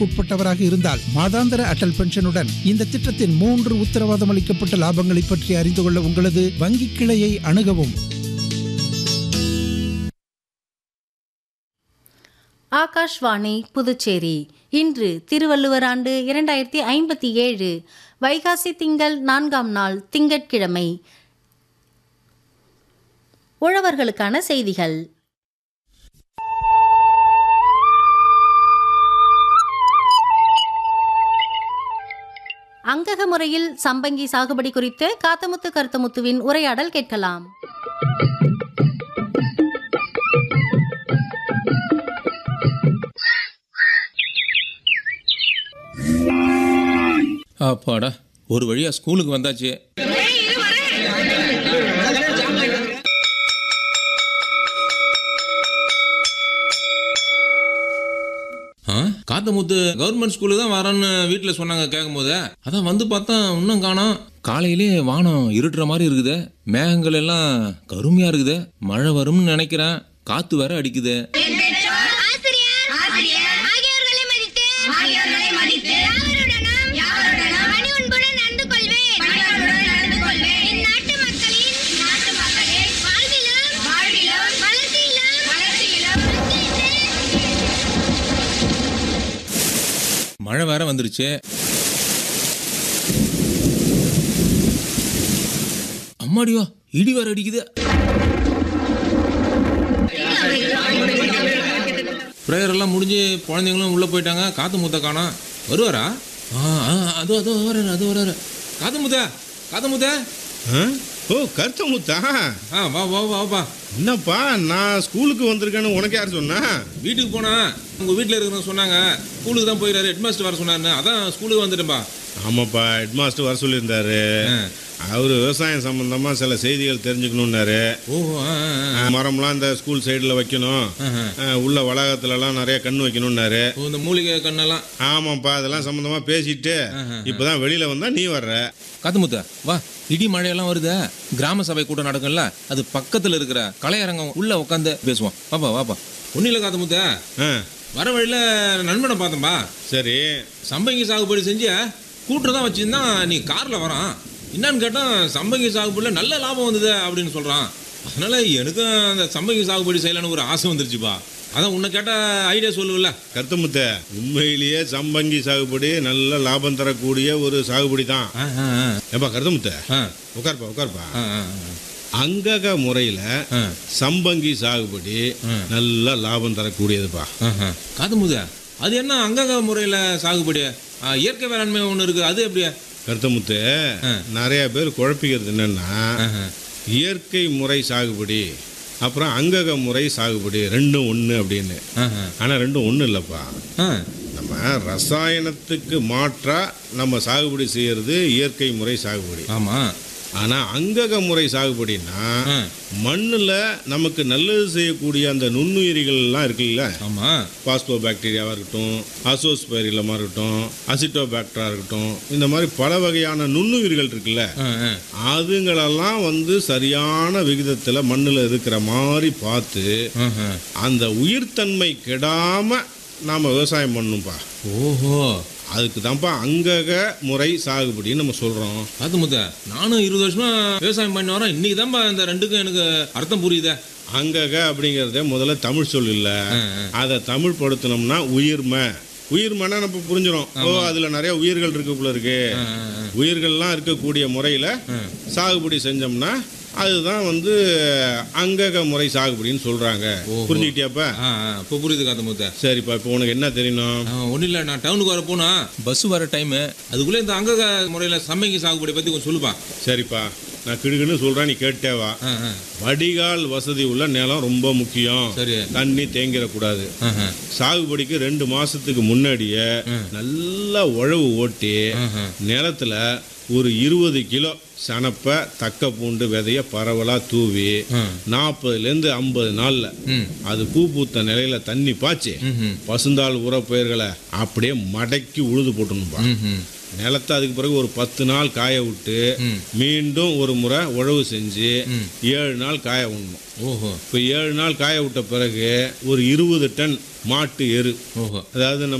உட்பட்டவராக இருந்தால் மாதாந்திர அடல் பென்ஷனுடன் இந்த திட்டத்தின் மூன்று உத்தரவாதம் அளிக்கப்பட்ட லாபங்களை பற்றி அறிந்து கொள்ள உங்களது வங்கி கிளையை அணுகவும் ஆகாஷ்வாணி புதுச்சேரி இன்று திருவள்ளுவர் ஆண்டு இரண்டாயிரத்தி ஐம்பத்தி ஏழு வைகாசி திங்கள் நான்காம் நாள் திங்கட்கிழமை உழவர்களுக்கான செய்திகள் அங்கக முறையில் சம்பங்கி சாகுபடி குறித்து காத்தமுத்து கருத்தமுத்துவின் உரையாடல் கேட்கலாம் அப்பாடா ஒரு வழியா ஸ்கூலுக்கு வந்தாச்சு ஆ, காத்தமுத்து கவர்மெண்ட் ஸ்கூலு தான் வரேன்னு வீட்டில் சொன்னாங்க கேட்கும்போது அதான் வந்து பார்த்தா இன்னும் காணோம் காலையிலே வானம் இருட்டுற மாதிரி இருக்குது மேகங்கள் எல்லாம் கருமையா இருக்குது மழை வரும்னு நினைக்கிறேன் காத்து வேற அடிக்குது ஆசிரியர் ஆசிரியர் ஆகியோர்களை மதித்து ஆகியோர்களை மதித்து யாவருடனும் யாவருடனும் பணிவன்புடன் நடந்து கொள்வேன் பணிவன்புடன் நடந்து கொள்வேன் இந்நாட்டு மக்களின் நாட்டு மக்களின் வாழ்விலும் வாழ்விலும் வளர்ச்சியிலும் வளர்ச்சியிலும் மழை வேற வந்துருச்சு அம்மாடியோ இடி வேற அடிக்குது ப்ரேயர் எல்லாம் முடிஞ்சு குழந்தைங்களும் உள்ள போயிட்டாங்க காத்து முத்த காணோம் வருவாரா ஆ ஆ, அதோ அதோ வராரு அது வராரு காத்து முத்த காத்து முத்த ஆ? ஓ கருத்தமுத்தா ஆ வா வா வா வாப்பா என்னப்பா நான் ஸ்கூலுக்கு வந்திருக்கேன்னு உனக்கு யார் சொன்னா வீட்டுக்கு போனா உங்க வீட்டில் இருக்கிறவங்க சொன்னாங்க ஸ்கூலுக்கு தான் போயிடாரு ஹெட்மாஸ்டர் வர சொன்னாருன்னு அதான் ஸ்கூலுக்கு வந்துட்டேன்பா ஆமாப்பா ஹெட்மாஸ்டர் வர சொல்லியிருந்தாரு அவர் விவசாயம் சம்பந்தமா சில செய்திகள் தெரிஞ்சுக்கணுன்னாரு ஓ ஆ ஆ, ஆ. ஆ, மரம்லாம் இந்த ஸ்கூல் சைடில் வைக்கணும் ஆஹா. ஆ, உள்ள வளாகத்துலலாம் நிறைய கண்ணு வைக்கணும்னாரு ஓ, இந்த மூலிகை கண்ணெல்லாம் ஆமாப்பா அதெல்லாம் சம்பந்தமா பேசிட்டு இப்பதான் வெளியில வந்தா நீ வர்ற காத்துமுத்த வா இடி மழையெல்லாம் வருதே கிராம சபை கூட்டம் நடக்கும்ல அது பக்கத்துல இருக்கிற கலையரங்கம் உள்ள உட்காந்து பேசுவோம் வாப்பா வாப்பா ஒன்றும் இல்லை காத்துமுத்த ஆ, வர வழியில நண்பனை பார்த்தேன்பா சரி சம்பங்கி சாகுபடி செஞ்சு கூட்டு தான் வச்சிருந்தான் நீ கார்ல வரான் என்னன்னு கேட்டா சம்பங்கி சாகுபடியில் நல்ல லாபம் வந்தது அப்படின்னு சொல்றான் அதனால எனக்கும் அந்த சம்பங்கி சாகுபடி செய்யலான்னு ஒரு ஆசை வந்துருச்சுப்பா அதான் உன்னை கேட்ட ஐடியா சொல்லுவில்ல கருத்தமுத்த உண்மையிலேயே சம்பங்கி சாகுபடி நல்ல லாபம் தரக்கூடிய ஒரு சாகுபடி தான் ஆ, ஆ, ஆ. ஏப்பா கருத்தமுத்த ஆ, உட்கார்ப்பா உட்கார்ப்பா ஆ, ஆ, அங்கக முறையில ஆ. சம்பங்கி சாகுபடி நல்ல லாபம் தரக்கூடியதுப்பா ஆ, ஆ. காதுமுத அது என்ன அங்கக முறையில் சாகுபடி ஆ, இயற்கை வேளாண்மை ஒன்று இருக்கு அது எப்படியா கருத்தமுத்து நிறைய பேர் குழப்பிக்கிறது என்னன்னா இயற்கை முறை சாகுபடி அப்புறம் அங்கக முறை சாகுபடி ரெண்டும் ஒன்று அப்படின்னு ஆனால் ரெண்டும் ஒன்றும் இல்லைப்பா நம்ம ரசாயனத்துக்கு மாற்றா நம்ம சாகுபடி செய்யறது இயற்கை முறை சாகுபடி ஆமா ஆனால் அங்கக முறை சாகுபடினா ஆ. மண்ணில் நமக்கு நல்லது செய்யக்கூடிய அந்த நுண்ணுயிரிகள்லாம் இருக்குல்ல ஆமா பாஸ்போ பாக்டீரியாவாக இருக்கட்டும் அசோஸ்பைரிலமாக இருக்கட்டும் அசிட்டோபாக்டரா இருக்கட்டும் இந்த மாதிரி பல வகையான நுண்ணுயிர்கள் இருக்குல்ல ஆ, ஆ. அதுங்களெல்லாம் வந்து சரியான விகிதத்தில் மண்ணில் இருக்கிற மாதிரி பார்த்து ஆஹா. அந்த உயிர்த்தன்மை கெடாம நாம் விவசாயம் பண்ணணும்ப்பா ஓஹோ அதுக்கு தான்ப்பா அங்கக முறை சாகுபடின்னு நம்ம சொல்கிறோம் காதுமுத நானும் இருபது வருஷமா விவசாயம் பண்ணி வரேன் இன்னைக்கு தான்ப்பா இந்த ரெண்டுக்கும் எனக்கு அர்த்தம் புரியுதே அங்கக அப்படிங்கிறதே முதல்ல தமிழ் சொல் இல்லை அதை தமிழ் படுத்தினோம்னா உயிர்மை உயிர்மைனா நம்ம புரிஞ்சிடும் ஓ அதில் நிறைய உயிர்கள் இருக்குள்ள இருக்கு உயிர்கள்லாம் இருக்கக்கூடிய முறையில் சாகுபடி செஞ்சோம்னா அதுதான் வந்து அங்கக முறை சாகுபடின்னு சொல்றாங்க புரிஞ்சுக்கிட்டியாப்பா ஆ ஆ, இப்போ புரியுது காதுமுத்த சரிப்பா இப்போ உனக்கு என்ன தெரியணும் ஒன்றும் இல்லை நான் டவுனுக்கு வர போனா பஸ் வர டைமு அதுக்குள்ளே இந்த அங்கக முறையில் சம்பங்கி சாகுபடி பற்றி கொஞ்சம் சொல்லுப்பா சரிப்பா நான் கிடுக்குன்னு சொல்றேன் நீ கேட்டே வா ஆ ஆ வடிகால் வசதி உள்ள நிலம் ரொம்ப முக்கியம் சரி. தண்ணி தேங்கிடக்கூடாது ஆஹா. சாகுபடிக்கு ரெண்டு மாசத்துக்கு முன்னாடியே நல்லா உழவு ஓட்டி நிலத்துல ஒரு இருபது கிலோ சனப்பை தக்க பூண்டு விதைய பரவலா தூவி நாற்பதுலேருந்து ஐம்பது நாள்ல அது பூ பூத்த நிலையில தண்ணி பாய்ச்சி பசுந்தாள் உரப்பயிர்களை அப்படியே மடக்கி உழுது போட்டணும்பா நிலத்தை அதுக்கு பிறகு ஒரு பத்து நாள் காய விட்டு மீண்டும் ஒரு முறை உழவு செஞ்சு ஏழு நாள் காய விடணும் ஓஹோ இப்போ ஏழு நாள் காய விட்ட பிறகு ஒரு இருபது டன் மாட்டு எரு ஓஹோ அதாவது நம்ம